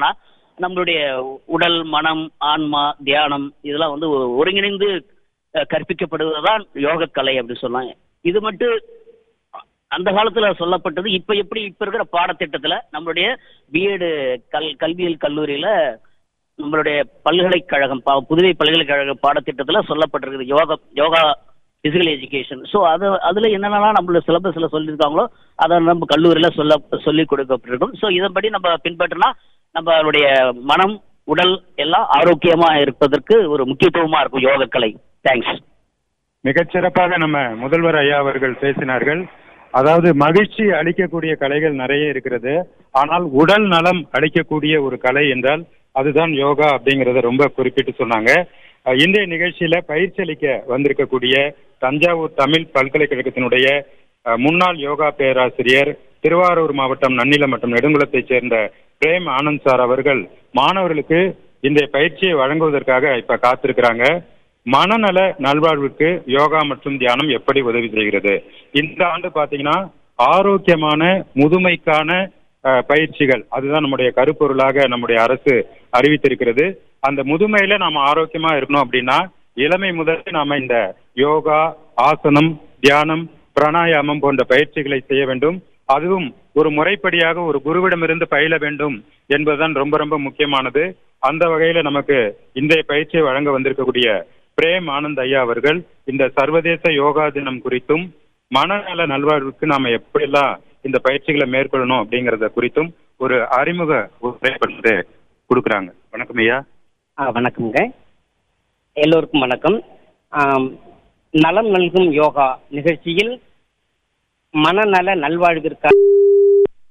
என்னன்னா நம்மளுடைய உடல் மனம் ஆன்மா தியானம் இதெல்லாம் வந்து ஒரு ஒருங்கிணைந்து அஹ், கற்பிக்கப்படுவதுதான் யோக கலை அப்படி சொல்லலாம் இது மட்டும் அந்த காலத்துல சொல்லப்பட்டது இப்ப எப்படி இப்ப இருக்கிற பாடத்திட்டத்துல நம்மளுடைய பிஎட் கல் கல்வியியல் கல்லூரியில நம்மளுடைய பல்கலைக்கழகம் ப- புதுவை பல்கலைக்கழக பாடத்திட்டத்துல சொல்லப்பட்டிருக்குது yoga yoga physical education so அது அதுல என்னென்னலாம் நம்மளோட சிலபஸ்ல சொல்லியிருக்காங்களோ அதை நம்ம கல்லூரியில சொல்ல சொல்லி கொடுக்கப்பட்டிருக்கும் ஸோ இதன்படி நம்ம பின்பற்றினா நம்மளுடைய மனம் உடல் எல்லாம் ஆரோக்கியமா இருப்பதற்கு ஒரு முக்கியத்துவமா இருக்கும் யோக கலை தேங்க்ஸ் மிகச்சிறப்பாக நம்ம முதல்வர் ஐயா அவர்கள் பேசினார்கள் அதாவது மகிழ்ச்சி அளிக்கக்கூடிய கலைகள் நிறைய இருக்கிறது ஆனால் உடல் நலம் அளிக்கக்கூடிய ஒரு கலை என்றால் அதுதான் யோகா அப்படிங்கறத ரொம்ப குறிப்பிட்டு சொன்னாங்க அஹ் இன்றைய நிகழ்ச்சியில பயிற்சி அளிக்க வந்திருக்கக்கூடிய தஞ்சாவூர் தமிழ் பல்கலைக்கழகத்தினுடைய அஹ், முன்னாள் யோகா பேராசிரியர் திருவாரூர் மாவட்டம் நன்னிலம் மற்றும் நெடுங்குளத்தைச் சேர்ந்த பிரேம் ஆனந்த் சார் அவர்கள் மாணவர்களுக்கு இந்த பயிற்சியை வழங்குவதற்காக இப்ப காத்திருக்கிறாங்க மனநல நல்வாழ்வுக்கு யோகா மற்றும் தியானம் எப்படி உதவி செய்கிறது இந்த ஆண்டு பாத்தீங்கன்னா ஆரோக்கியமான முதுமைக்கான அஹ், பயிற்சிகள் அதுதான் நம்முடைய கருப்பொருளாக நம்முடைய அரசு அறிவித்திருக்கிறது அந்த முதுமையில நாம ஆரோக்கியமா இருக்கணும் அப்படின்னா இளமை முதல் நாம இந்த யோகா ஆசனம் தியானம் பிராணாயாமம் போன்ற பயிற்சிகளை செய்ய வேண்டும் அதுவும் ஒரு முறைப்படியாக ஒரு குருவிடமிருந்து பயில வேண்டும் என்பதுதான் ரொம்ப ரொம்ப முக்கியமானது அந்த வகையில நமக்கு இன்றைய பயிற்சியை வழங்க வந்திருக்கக்கூடிய பிரேம் ஆனந்த் ஐயா அவர்கள் இந்த சர்வதேச யோகா தினம் குறித்தும் மனநல நல்வாழ்வுக்கு நாம எப்படியெல்லாம் இந்த பயிற்சிகளை மேற்கொள்ளணும் அப்படிங்கறத குறித்தும் ஒரு அறிமுக உரையாடல் கொடுக்குறாங்க வணக்கம் ஐயா ஆ வணக்கம்ங்க எல்லோருக்கும் வணக்கம் ஆம், நலம் நல்கும் யோகா நிகழ்ச்சியில் மனநல நல்வாழ்விற்காக